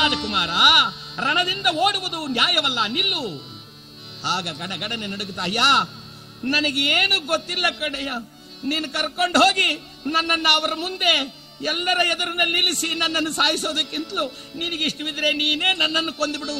ರಾಜಕುಮಾರ ರಣದಿಂದ ಓಡುವುದು ನ್ಯಾಯವಲ್ಲ ನಿಲ್ಲು ಆಗ ಗಡಗಡನೆ ನಡುಗುತ್ತಾ ಅಯ್ಯ ನನಗೆ ಏನು ಗೊತ್ತಿಲ್ಲ ಕಡೆಯ ನೀನು ಕರ್ಕೊಂಡು ಹೋಗಿ ನನ್ನನ್ನು ಅವರ ಮುಂದೆ ಎಲ್ಲರ ಎದುರಿನಲ್ಲಿ ನಿಲ್ಲಿಸಿ ನನ್ನನ್ನು ಸಾಯಿಸೋದಕ್ಕಿಂತಲೂ ನಿನಗೆ ಇಷ್ಟವಿದ್ರೆ ನೀನೇ ನನ್ನನ್ನು ಕೊಂದುಬಿಡು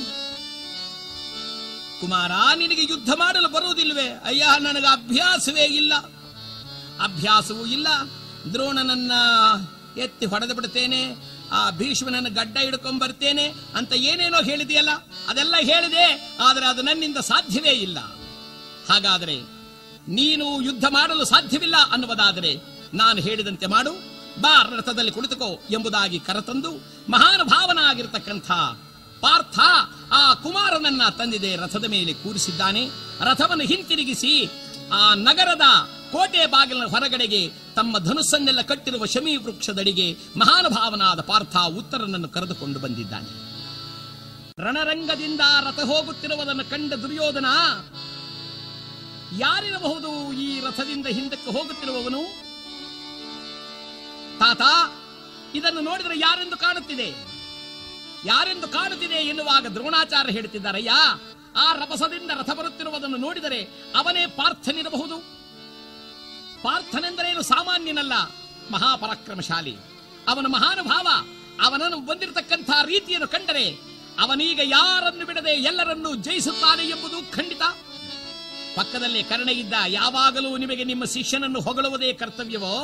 ಕುಮಾರ ನಿನಗೆ ಯುದ್ಧ ಮಾಡಲು ಬರುವುದಿಲ್ವೇ ಅಯ್ಯ ನನಗೆ ಅಭ್ಯಾಸವೇ ಇಲ್ಲ ಅಭ್ಯಾಸವೂ ಇಲ್ಲ ದ್ರೋಣನನ್ನ ಎತ್ತಿ ಹೊಡೆದು ಬಿಡ್ತೇನೆ ಆ ಭೀಷ್ಮನನ್ನ ಗಡ್ಡ ಹಿಡ್ಕೊಂಡ್ ಬರ್ತೇನೆ ಅಂತ ಏನೇನೋ ಹೇಳಿದೆಯಲ್ಲ ಅದೆಲ್ಲ ಹೇಳಿದೆ ಆದರೆ ಅದು ನನ್ನಿಂದ ಸಾಧ್ಯವೇ ಇಲ್ಲ ಹಾಗಾದರೆ ನೀನು ಯುದ್ಧ ಮಾಡಲು ಸಾಧ್ಯವಿಲ್ಲ ಅನ್ನುವುದಾದರೆ ನಾನು ಹೇಳಿದಂತೆ ಮಾಡು ಬಾ ರಥದಲ್ಲಿ ಕುಳಿತುಕೋ ಎಂಬುದಾಗಿ ಕರೆತಂದು ಮಹಾನುಭಾವನಾಗಿರ್ತಕ್ಕಂಥ ಪಾರ್ಥ ಆ ಕುಮಾರನನ್ನ ತಂದಿದೆ ರಥದ ಮೇಲೆ ಕೂರಿಸಿದ್ದಾನೆ ರಥವನ್ನು ಹಿಂತಿರುಗಿಸಿ ಆ ನಗರದ ಕೋಟೆ ಬಾಗಿಲಿನ ಹೊರಗಡೆಗೆ ತಮ್ಮ ಧನುಸ್ಸನ್ನೆಲ್ಲ ಕಟ್ಟಿರುವ ಶಮಿ ವೃಕ್ಷದಡಿಗೆ ಮಹಾನುಭಾವನಾದ ಪಾರ್ಥ ಉತ್ತರನನ್ನು ಕರೆದುಕೊಂಡು ಬಂದಿದ್ದಾನೆ ರಣರಂಗದಿಂದ ರಥ ಹೋಗುತ್ತಿರುವುದನ್ನು ಕಂಡ ದುರ್ಯೋಧನ ಯಾರಿರಬಹುದು ಈ ರಥದಿಂದ ಹಿಂದಕ್ಕೆ ಹೋಗುತ್ತಿರುವವನು ತಾತ ಇದನ್ನು ನೋಡಿದರೆ ಯಾರೆಂದು ಕಾಣುತ್ತಿದೆ ಯಾರೆಂದು ಕಾಣುತ್ತಿದೆ ಎನ್ನುವಾಗ ದ್ರೋಣಾಚಾರ್ಯ ಹೇಳುತ್ತಿದ್ದಾರಯ್ಯ ಆ ರಭಸದಿಂದ ರಥ ಬರುತ್ತಿರುವುದನ್ನು ನೋಡಿದರೆ ಅವನೇ ಪಾರ್ಥನಿರಬಹುದು ಪಾರ್ಥನೆಂದರೇನು ಸಾಮಾನ್ಯನಲ್ಲ ಮಹಾಪರಾಕ್ರಮಶಾಲಿ ಅವನ ಮಹಾನುಭಾವ ಅವನನ್ನು ಬಂದಿರತಕ್ಕಂಥ ರೀತಿಯನ್ನು ಕಂಡರೆ ಅವನೀಗ ಯಾರನ್ನು ಬಿಡದೆ ಎಲ್ಲರನ್ನೂ ಜಯಿಸುತ್ತಾನೆ ಎಂಬುದು ಖಂಡಿತ ಪಕ್ಕದಲ್ಲಿ ಕರ್ಣ ಇದ್ದ ಯಾವಾಗಲೂ ನಿಮಗೆ ನಿಮ್ಮ ಶಿಷ್ಯನನ್ನು ಹೊಗಳುವುದೇ ಕರ್ತವ್ಯವೋ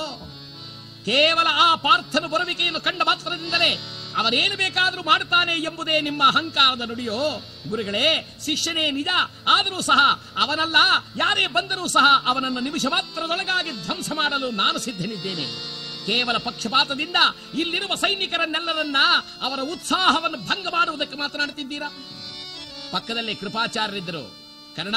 ಕೇವಲ ಆ ಪಾರ್ಥನ ಬರುವಿಕೆಯನ್ನು ಕಂಡ ಮಾತ್ರದಿಂದಲೇ ಅವನೇನು ಬೇಕಾದರೂ ಮಾಡುತ್ತಾನೆ ಎಂಬುದೇ ನಿಮ್ಮ ಅಹಂಕಾರದ ನುಡಿಯೋ ಗುರುಗಳೇ ಶಿಷ್ಯನೇ ನಿಜ ಆದರೂ ಸಹ ಅವನಲ್ಲ ಯಾರೇ ಬಂದರೂ ಸಹ ಅವನನ್ನು ನಿಮಿಷ ಮಾತ್ರದೊಳಗಾಗಿ ಧ್ವಂಸ ಮಾಡಲು ನಾನು ಸಿದ್ಧನಿದ್ದೇನೆ ಕೇವಲ ಪಕ್ಷಪಾತದಿಂದ ಇಲ್ಲಿರುವ ಸೈನಿಕರನ್ನೆಲ್ಲರನ್ನ ಅವರ ಉತ್ಸಾಹವನ್ನು ಭಂಗ ಮಾಡುವುದಕ್ಕೆ ಮಾತನಾಡುತ್ತಿದ್ದೀರಾ ಪಕ್ಕದಲ್ಲಿ ಕೃಪಾಚಾರ್ಯರಿದ್ದರು ಕರ್ಣ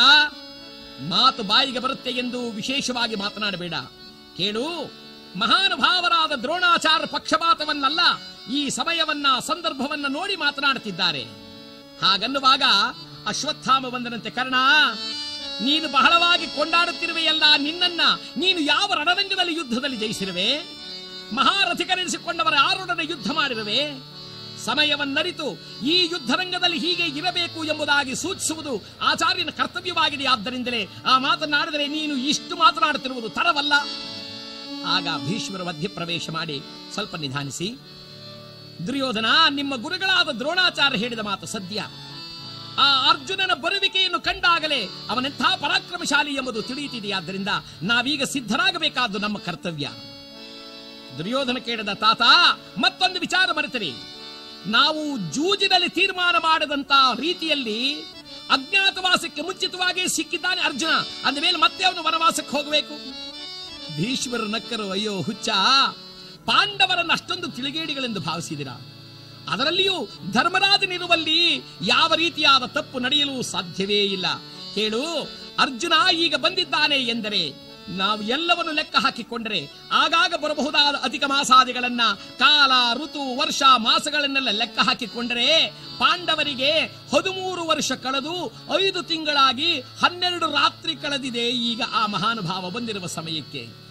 ಮಾತು ಬಾಯಿಗೆ ಬರುತ್ತೆ ಎಂದು ವಿಶೇಷವಾಗಿ ಮಾತನಾಡಬೇಡ ಕೇಳು ಮಹಾನುಭಾವರಾದ ದ್ರೋಣಾಚಾರ್ಯ ಪಕ್ಷಪಾತವನ್ನಲ್ಲ ಈ ಸಮಯವನ್ನ ಸಂದರ್ಭವನ್ನ ನೋಡಿ ಮಾತನಾಡುತ್ತಿದ್ದಾರೆ ಹಾಗನ್ನುವಾಗ ಅಶ್ವತ್ಥಾಮ ಬಂದನಂತೆ ಕರ್ಣ ನೀನು ಬಹಳವಾಗಿ ಕೊಂಡಾಡುತ್ತಿರುವೆಯಲ್ಲ ನಿನ್ನನ್ನ ನೀನು ಯಾವ ರಣರಂಗದಲ್ಲಿ ಯುದ್ಧದಲ್ಲಿ ಜಯಿಸಿರುವೆ ಮಹಾರಥಿಕರೆನಿಸಿಕೊಂಡವರ ಆರೊಡನೆ ಯುದ್ಧ ಮಾಡಿರುವೆ ಸಮಯವನ್ನರಿತು ಈ ಯುದ್ಧರಂಗದಲ್ಲಿ ಹೀಗೆ ಇರಬೇಕು ಎಂಬುದಾಗಿ ಸೂಚಿಸುವುದು ಆಚಾರ್ಯನ ಕರ್ತವ್ಯವಾಗಿದೆ ಆದ್ದರಿಂದಲೇ ಆ ಮಾತನಾಡಿದರೆ ನೀನು ಇಷ್ಟು ಮಾತನಾಡುತ್ತಿರುವುದು ತರವಲ್ಲ ಆಗ ಭೀಷ್ಮರ ಮಧ್ಯ ಪ್ರವೇಶ ಮಾಡಿ ಸ್ವಲ್ಪ ನಿಧಾನಿಸಿ ದುರ್ಯೋಧನ ನಿಮ್ಮ ಗುರುಗಳಾದ ದ್ರೋಣಾಚಾರ್ಯ ಹೇಳಿದ ಮಾತು ಸದ್ಯ ಆ ಅರ್ಜುನನ ಬರುವಿಕೆಯನ್ನು ಕಂಡಾಗಲೇ ಅವನೆಂಥ ಪರಾಕ್ರಮಶಾಲಿ ಎಂಬುದು ತಿಳಿಯುತ್ತಿದೆಯಾದ್ದರಿಂದ ನಾವೀಗ ಸಿದ್ಧರಾಗಬೇಕಾದ್ದು ನಮ್ಮ ಕರ್ತವ್ಯ ದುರ್ಯೋಧನ ಕೇಳಿದ ತಾತ ಮತ್ತೊಂದು ವಿಚಾರ ಮರೆತರಿ ನಾವು ಜೂಜಿನಲ್ಲಿ ತೀರ್ಮಾನ ಮಾಡದಂತ ರೀತಿಯಲ್ಲಿ ಅಜ್ಞಾತವಾಸಕ್ಕೆ ಮುಂಚಿತವಾಗಿ ಸಿಕ್ಕಿದ್ದಾನೆ ಅರ್ಜುನ ಅಂದ ಮೇಲೆ ಮತ್ತೆ ಅವನು ವನವಾಸಕ್ಕೆ ಹೋಗಬೇಕು ಭೀಷ್ಮರು ನಕ್ಕರು ಅಯ್ಯೋ ಹುಚ್ಚ ಪಾಂಡವರನ್ನು ಅಷ್ಟೊಂದು ತಿಳಿಗೇಡಿಗಳೆಂದು ಭಾವಿಸಿದಿರ ಅದರಲ್ಲಿಯೂ ಧರ್ಮರಾಜನಿರುವಲ್ಲಿ ಯಾವ ರೀತಿಯಾದ ತಪ್ಪು ನಡೆಯಲು ಸಾಧ್ಯವೇ ಇಲ್ಲ ಕೇಳು ಅರ್ಜುನ ಈಗ ಬಂದಿದ್ದಾನೆ ಎಂದರೆ ನಾವು ಎಲ್ಲವನ್ನು ಲೆಕ್ಕ ಹಾಕಿಕೊಂಡರೆ ಆಗಾಗ ಬರಬಹುದಾದ ಅಧಿಕ ಮಾಸಾದಿಗಳನ್ನ ಕಾಲ ಋತು ವರ್ಷ ಮಾಸಗಳನ್ನೆಲ್ಲ ಲೆಕ್ಕ ಹಾಕಿಕೊಂಡರೆ ಪಾಂಡವರಿಗೆ ಹದಿಮೂರು ವರ್ಷ ಕಳೆದು ಐದು ತಿಂಗಳಾಗಿ ಹನ್ನೆರಡು ರಾತ್ರಿ ಕಳೆದಿದೆ ಈಗ ಆ ಮಹಾನುಭಾವ ಬಂದಿರುವ ಸಮಯಕ್ಕೆ